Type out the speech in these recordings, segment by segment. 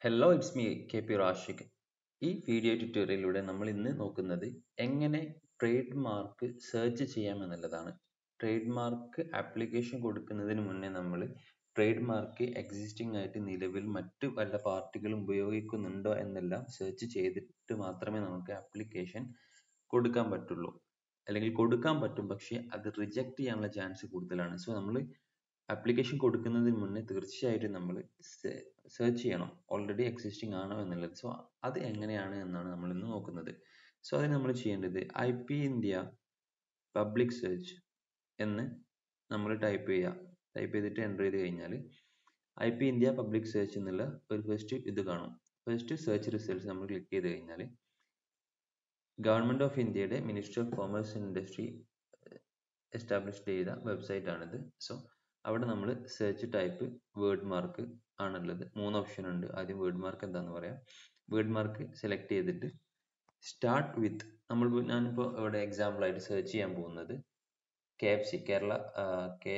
hello it's me K P Rashiq ഈ video ട്യൂട്ടോറിയലിലൂടെ നമ്മൾ ഇന്ന് നോക്കുന്നത് എങ്ങനെ ട്രേഡ് മാർക്ക് സെർച്ച് ചെയ്യാം എന്നുള്ളതാണ് ട്രേഡ് മാർക്ക് ആപ്ലിക്കേഷൻ കൊടുക്കുന്നതിന് മുന്നേ നമ്മൾ ട്രേഡ് മാർക്ക് എക്സിസ്റ്റിംഗ് ആയിട്ട് നിലവിൽ മറ്റു വല്ല പാർട്ടികളും ഉപയോഗിക്കുന്നുണ്ടോ എന്നെല്ലാം സെർച്ച് ചെയ്തിട്ട് മാത്രമേ നമുക്ക് ആപ്ലിക്കേഷൻ കൊടുക്കാൻ പറ്റുള്ളൂ അല്ലെങ്കിൽ കൊടുക്കാൻ പറ്റും പക്ഷേ അത് റിജക്റ്റ് ചെയ്യാനുള്ള ചാൻസ് കൂടുതലാണ് സോ നമ്മൾ ആപ്ലിക്കേഷൻ കൊടുക്കുന്നതിന് മുന്നേ തീർച്ചയായിട്ടും നമ്മൾ സെർച്ച് ചെയ്യണം ഓൾറെഡി എക്സിസ്റ്റിംഗ് ആണോ എന്നുള്ളത് സോ അത് എങ്ങനെയാണ് എന്നാണ് നമ്മൾ ഇന്ന് നോക്കുന്നത് സോ അതിന് നമ്മൾ ചെയ്യേണ്ടത് I P India public search എന്ന് നമ്മൾ ടൈപ്പ് ചെയ്യുക ടൈപ്പ് ചെയ്തിട്ട് എൻ്റർ ചെയ്ത് കഴിഞ്ഞാൽ I P India public search എന്നുള്ള ഒരു ഫസ്റ്റ് ഇത് കാണും ഫസ്റ്റ് സെർച്ച് റിസൾട്ട്സ് നമ്മൾ ക്ലിക്ക് ചെയ്ത് കഴിഞ്ഞാൽ ഗവൺമെൻറ് ഓഫ് ഇന്ത്യയുടെ ministry of commerce and industry established ചെയ്ത വെബ്സൈറ്റ് ആണിത് സോ അവിടെ നമ്മൾ സെർച്ച് ടൈപ്പ് വേർഡ് മാർക്ക് ആണുള്ളത് മൂന്ന് ഓപ്ഷൻ ഉണ്ട് ആദ്യം വേർഡ് മാർക്ക് എന്താന്ന് പറയാം വേർഡ് മാർക്ക് സെലക്ട് ചെയ്തിട്ട് സ്റ്റാർട്ട് വിത്ത് നമ്മൾ ഞാനിപ്പോൾ ഇവിടെ എക്സാമ്പിൾ ആയിട്ട് സെർച്ച് ചെയ്യാൻ പോകുന്നത് K F C Kerala K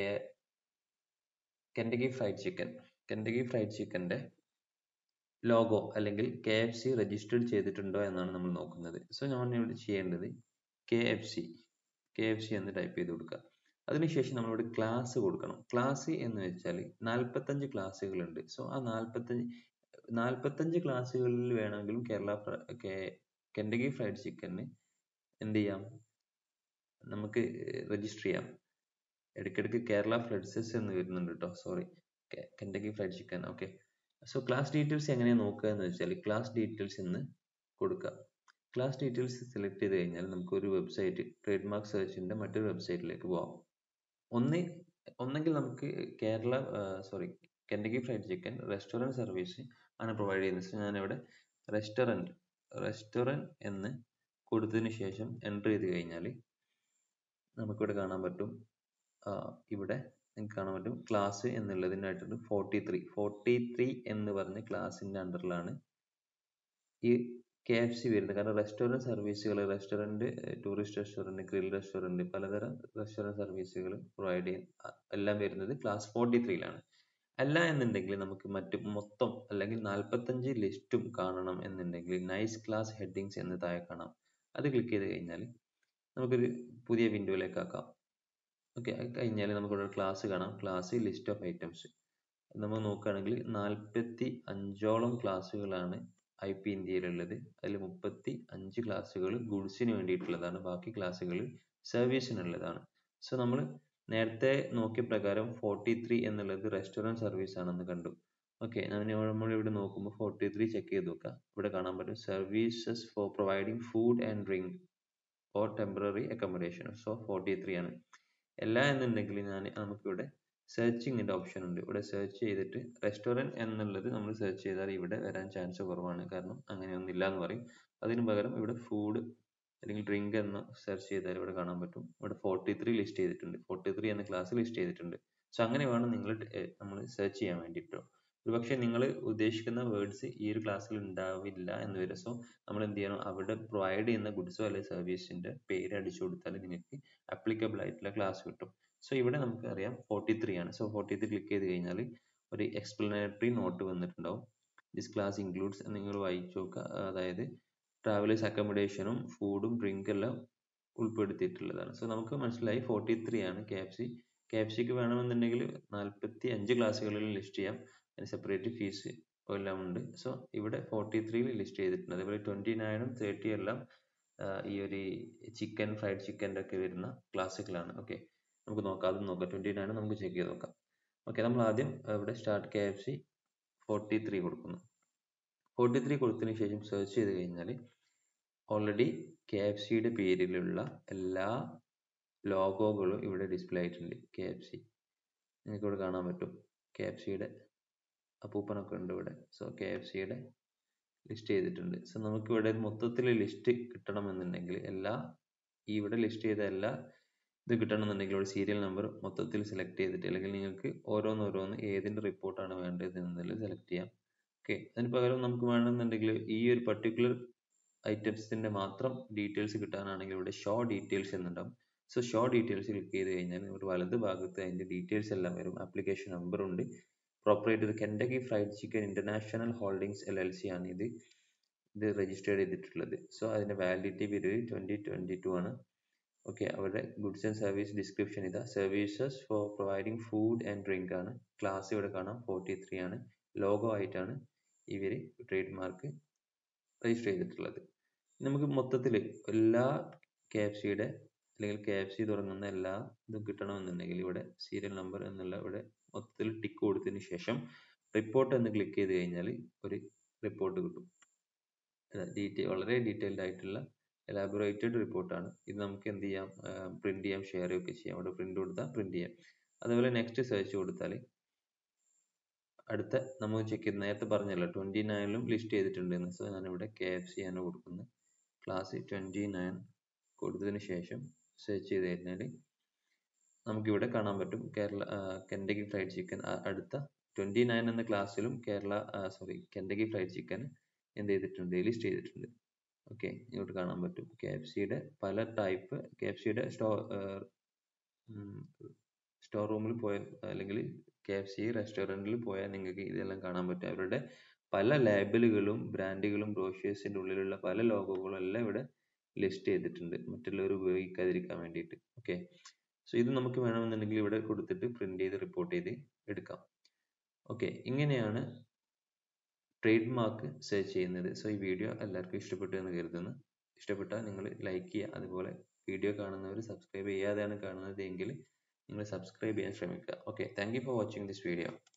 Kentucky fried chicken Kentucky fried ചിക്കൻ്റെ ലോഗോ അല്ലെങ്കിൽ കെ എഫ് സി രജിസ്റ്റേർഡ് ചെയ്തിട്ടുണ്ടോ എന്നാണ് നമ്മൾ നോക്കുന്നത് സോ നമ്മൾ ഇവിടെ ചെയ്യേണ്ടത് K F C K F C എന്ന് ടൈപ്പ് ചെയ്ത് കൊടുക്കുക അതിനുശേഷം നമ്മളിവിടെ ക്ലാസ് കൊടുക്കണം ക്ലാസ് എന്ന് വെച്ചാൽ നാൽപ്പത്തഞ്ച് ക്ലാസ്സുകളുണ്ട് സോ ആ നാൽപ്പത്തഞ്ച് നാൽപ്പത്തഞ്ച് ക്ലാസ്സുകളിൽ വേണമെങ്കിലും കേരള കെൻഡഗി ഫ്രൈഡ് ചിക്കന് എന്ത് ചെയ്യാം നമുക്ക് രജിസ്റ്റർ ചെയ്യാം ഇടയ്ക്കിടയ്ക്ക് കേരള ഫ്ലഡ്സസ് എന്ന് വരുന്നുണ്ട് കേട്ടോ sorry Kentucky fried chicken okay so class details എങ്ങനെയാണ് നോക്കുക എന്ന് വെച്ചാൽ ക്ലാസ് ഡീറ്റെയിൽസ് എന്ന് കൊടുക്കുക ക്ലാസ് ഡീറ്റെയിൽസ് സെലക്ട് ചെയ്ത് കഴിഞ്ഞാൽ നമുക്ക് ഒരു വെബ്സൈറ്റ് ട്രേഡ് മാർക്ക് സെർച്ചിൻ്റെ മറ്റൊരു വെബ്സൈറ്റിലേക്ക് പോകാം ഒന്ന് ഒന്നെങ്കിൽ നമുക്ക് Kerala sorry Kentucky fried chicken restaurant service ആണ് പ്രൊവൈഡ് ചെയ്യുന്നത് സോ ഞാനിവിടെ റെസ്റ്റോറൻറ്റ് റെസ്റ്റോറൻറ്റ് എന്ന് കൊടുത്തതിന് ശേഷം എൻ്റർ ചെയ്ത് കഴിഞ്ഞാൽ നമുക്കിവിടെ കാണാൻ പറ്റും ഇവിടെ നിങ്ങൾക്ക് കാണാൻ പറ്റും ക്ലാസ് എന്നുള്ളതിനായിട്ടുണ്ട് ഫോർട്ടി ത്രീ ഫോർട്ടി ത്രീ എന്ന് പറഞ്ഞ ക്ലാസ്സിൻ്റെ അണ്ടറിലാണ് ഈ കെ എഫ് സി വരുന്നത് കാരണം റെസ്റ്റോറൻറ്റ് സർവീസുകൾ restaurant tourist restaurant grill restaurant പലതരം റെസ്റ്റോറൻറ്റ് സർവീസുകൾ പ്രൊവൈഡ് ചെയ്യുന്ന എല്ലാം വരുന്നത് ക്ലാസ് ഫോർട്ടി ത്രീയിലാണ് അല്ല എന്നുണ്ടെങ്കിൽ നമുക്ക് മറ്റ് മൊത്തം അല്ലെങ്കിൽ നാൽപ്പത്തഞ്ച് ലിസ്റ്റും കാണണം എന്നുണ്ടെങ്കിൽ നൈസ് ക്ലാസ് ഹെഡിങ്സ് എന്ന് താഴെ കാണാം അത് ക്ലിക്ക് ചെയ്ത് കഴിഞ്ഞാൽ നമുക്കൊരു പുതിയ വിൻഡോയിലേക്ക് ആക്കാം ഓക്കെ കഴിഞ്ഞാൽ നമുക്കിവിടെ ക്ലാസ് കാണാം ക്ലാസ് ലിസ്റ്റ് ഓഫ് ഐറ്റംസ് നമ്മൾ നോക്കുകയാണെങ്കിൽ നാൽപ്പത്തി അഞ്ചോളം ക്ലാസ്സുകളാണ് ഐ പി ഇന്ത്യയിലുള്ളത് അതിൽ മുപ്പത്തി അഞ്ച് ക്ലാസ്സുകൾ ഗുഡ്സിന് വേണ്ടിയിട്ടുള്ളതാണ് ബാക്കി ക്ലാസ്സുകൾ സർവീസിനുള്ളതാണ് സോ നമ്മൾ നേരത്തെ നോക്കിയ പ്രകാരം ഫോർട്ടി ത്രീ എന്നുള്ളത് റെസ്റ്റോറൻറ്റ് സർവീസ് ആണെന്ന് കണ്ടു ഓക്കെ നമ്മൾ ഇവിടെ നോക്കുമ്പോൾ ഫോർട്ടി ത്രീ ചെക്ക് ചെയ്ത് നോക്കുക ഇവിടെ കാണാൻ പറ്റും services for providing food and drink or temporary accommodation so forty three ആണ് അല്ല എന്നുണ്ടെങ്കിൽ ഞാൻ നമുക്കിവിടെ സെർച്ചിങ്ങിൻ്റെ ഓപ്ഷൻ ഉണ്ട് ഇവിടെ സെർച്ച് ചെയ്തിട്ട് റെസ്റ്റോറൻറ്റ് എന്നുള്ളത് നമ്മൾ സെർച്ച് ചെയ്താൽ ഇവിടെ വരാൻ ചാൻസ് കുറവാണ് കാരണം അങ്ങനെയൊന്നും ഇല്ല എന്ന് പറയും അതിന് പകരം ഇവിടെ ഫുഡ് അല്ലെങ്കിൽ ഡ്രിങ്ക് എന്ന് സെർച്ച് ചെയ്താൽ ഇവിടെ കാണാൻ പറ്റും ഇവിടെ ഫോർട്ടി ത്രീ ലിസ്റ്റ് ചെയ്തിട്ടുണ്ട് ഫോർട്ടി ത്രീ എന്ന ക്ലാസ് ലിസ്റ്റ് ചെയ്തിട്ടുണ്ട് സോ അങ്ങനെ വേണം നിങ്ങൾ നമ്മൾ സെർച്ച് ചെയ്യാൻ വേണ്ടിയിട്ടോ ഒരുപക്ഷെ നിങ്ങൾ ഉദ്ദേശിക്കുന്ന വേർഡ്സ് ഈ ഒരു ക്ലാസ്സിൽ ഉണ്ടാവില്ല എന്ന് വരും സോ നമ്മൾ എന്ത് ചെയ്യണം അവിടെ പ്രൊവൈഡ് ചെയ്യുന്ന ഗുഡ്സോ അല്ലെങ്കിൽ സർവീസിന്റെ പേര് അടിച്ചു കൊടുത്താൽ നിങ്ങൾക്ക് അപ്ലിക്കബിൾ ആയിട്ടുള്ള ക്ലാസ് കിട്ടും സോ ഇവിടെ നമുക്ക് അറിയാം ഫോർട്ടി ത്രീ ആണ് സോ ഫോർട്ടി ത്രീ ക്ലിക്ക് ചെയ്ത് കഴിഞ്ഞാൽ ഒരു എക്സ്പ്ലനേറ്ററി നോട്ട് വന്നിട്ടുണ്ടാവും ദിസ് ക്ലാസ് ഇൻക്ലൂഡ്സ് നിങ്ങൾ വായിച്ചു നോക്കുക അതായത് ട്രാവലേഴ്സ് അക്കോമഡേഷനും ഫുഡും ഡ്രിങ്ക് എല്ലാം ഉൾപ്പെടുത്തിയിട്ടുള്ളതാണ് സോ നമുക്ക് മനസ്സിലായി ഫോർട്ടി ത്രീ ആണ് K F C K F സിക്ക് വേണമെന്നുണ്ടെങ്കിൽ നാൽപ്പത്തി അഞ്ച് ക്ലാസ്സുകളിൽ ലിസ്റ്റ് ചെയ്യാം അതിന് സെപ്പറേറ്റ് ഫീസ് എല്ലാം ഉണ്ട് സോ ഇവിടെ ഫോർട്ടി ത്രീയിൽ ലിസ്റ്റ് ചെയ്തിട്ടുണ്ട് അതേപോലെ ട്വൻറ്റി നയനും തേർട്ടി എല്ലാം ഈ ഒരു ചിക്കൻ ഫ്രൈഡ് ചിക്കൻ്റെ ഒക്കെ വരുന്ന ക്ലാസ്സുകളാണ് ഓക്കെ നമുക്ക് നോക്കാം അതും നോക്കാം ട്വൻറ്റി നയൻ നമുക്ക് ചെക്ക് ചെയ്ത് നോക്കാം ഓക്കെ നമ്മൾ ആദ്യം ഇവിടെ start K F C forty three കൊടുക്കുന്നു ഫോർട്ടി ത്രീ കൊടുത്തതിന് ശേഷം സെർച്ച് ചെയ്ത് കഴിഞ്ഞാൽ ഓൾറെഡി കെ എഫ് സിയുടെ പേരിലുള്ള എല്ലാ ലോഗോകളും ഇവിടെ ഡിസ്പ്ലേ ആയിട്ടുണ്ട് കെ എഫ് സി നിങ്ങൾക്ക് ഇവിടെ കാണാൻ പറ്റും കെ എഫ് സിയുടെ അപ്പൂപ്പനൊക്കെ ഉണ്ട് ഇവിടെ സോ കെ എഫ് സിയുടെ ലിസ്റ്റ് ചെയ്തിട്ടുണ്ട് സോ നമുക്ക് ഇവിടെ മൊത്തത്തിൽ ലിസ്റ്റ് കിട്ടണമെന്നുണ്ടെങ്കിൽ എല്ലാ ഈ ഇവിടെ ലിസ്റ്റ് ചെയ്ത എല്ലാ ഇത് കിട്ടണമെന്നുണ്ടെങ്കിൽ ഇവിടെ സീരിയൽ നമ്പർ മൊത്തത്തിൽ സെലക്ട് ചെയ്തിട്ട് അല്ലെങ്കിൽ നിങ്ങൾക്ക് ഓരോന്നോരോന്ന് ഏതിൻ്റെ റിപ്പോർട്ടാണ് വേണ്ടത് എന്നുള്ളത് സെലക്ട് ചെയ്യാം ഓക്കെ അതിന് പകരം നമുക്ക് വേണമെന്നുണ്ടെങ്കിൽ ഈ ഒരു പർട്ടിക്കുലർ ഐറ്റംസിൻ്റെ മാത്രം ഡീറ്റെയിൽസ് കിട്ടാനാണെങ്കിൽ ഇവിടെ ഷോ ഡീറ്റെയിൽസ് എന്നുണ്ടാവും സോ ഷോ ഡീറ്റെയിൽസ് ക്ലിക്ക് ചെയ്ത് കഴിഞ്ഞാൽ ഇവിടെ വലത് ഭാഗത്ത് അതിൻ്റെ ഡീറ്റെയിൽസ് എല്ലാം വരും ആപ്ലിക്കേഷൻ നമ്പർ ഉണ്ട് proprietor Kentucky fried chicken international holdings L L C ആണ് ഇത് ഇത് register ചെയ്തിട്ടുള്ളത് so അതിന്റെ validity period twenty twenty two ആണ് okay അവരുടെ goods and service description ഇതാ services for providing food and drink ആണ് class ഇവിടെ കാണാം forty three ആണ് logo ആയിട്ടാണ് ഇവര് trade mark register ചെയ്തിട്ടുള്ളത് നമുക്ക് മൊത്തത്തില് എല്ലാ കെ എഫ് സിയുടെ അല്ലെങ്കിൽ കെ എഫ് സി തുടങ്ങുന്ന എല്ലാ ഇതും കിട്ടണമെന്നുണ്ടെങ്കിൽ ഇവിടെ serial number എന്നുള്ള ഇവിടെ മൊത്തത്തിൽ tick കൊടുത്തതിന് ശേഷം report എന്ന് click ചെയ്ത് കഴിഞ്ഞാൽ ഒരു report കിട്ടും detail വളരെ detailed ആയിട്ടുള്ള elaborated report ആണ് ഇത് നമുക്ക് എന്ത് ചെയ്യാം print ചെയ്യാം share ഒക്കെ ചെയ്യാം ഇവിടെ print കൊടുത്താൽ print ചെയ്യാം അതുപോലെ next search കൊടുത്താൽ അടുത്ത നമ്മൾ check ചെയ്ത് നേരത്തെ പറഞ്ഞല്ലോ twenty nine ലും list ചെയ്തിട്ടുണ്ടെന്ന് so ഞാനിവിടെ കെ എഫ് സി ആണ് കൊടുക്കുന്നത് class twenty nine കൊടുത്തതിന് ശേഷം search ചെയ്ത് കഴിഞ്ഞാൽ നമുക്കിവിടെ കാണാൻ പറ്റും കേരള കെൻഡക്കി ഫ്രൈഡ് ചിക്കൻ അടുത്ത twenty nine എന്ന class ലും Kerala sorry Kentucky fried chicken എന്ത് ചെയ്തിട്ടുണ്ട് list ചെയ്തിട്ടുണ്ട് okay ഇങ്ങോട്ട് കാണാൻ പറ്റും കെ എഫ് സിയുടെ പല type കെ എഫ് സിയുടെ store store room ൽ പോയാൽ അല്ലെങ്കിൽ കെ എഫ് സി restaurant ൽ പോയാൽ നിങ്ങൾക്ക് ഇതെല്ലാം കാണാൻ പറ്റും അവരുടെ പല label കളും brand കളും brochures ന്റെ ഉള്ളിലുള്ള പല logo കളും എല്ലാം ഇവിടെ list ചെയ്തിട്ടുണ്ട് മറ്റുള്ളവർ ഉപയോഗിക്കാതിരിക്കാൻ വേണ്ടിയിട്ട് okay so ഇത് നമുക്ക് വേണമെന്നുണ്ടെങ്കിൽ ഇവിടെ കൊടുത്തിട്ട് print ചെയ്ത് report ചെയ്ത് എടുക്കാം okay ഇങ്ങനെയാണ് trade mark search ചെയ്യുന്നത് so ഈ video എല്ലാവർക്കും ഇഷ്ടപ്പെട്ടു എന്ന് കരുതുന്നു ഇഷ്ടപ്പെട്ടാൽ നിങ്ങൾ like ചെയ്യുക അതുപോലെ video കാണുന്നവർ subscribe ചെയ്യാതെയാണ് കാണുന്നത് എങ്കിൽ നിങ്ങൾ subscribe ചെയ്യാൻ ശ്രമിക്കുക okay thank you for watching this video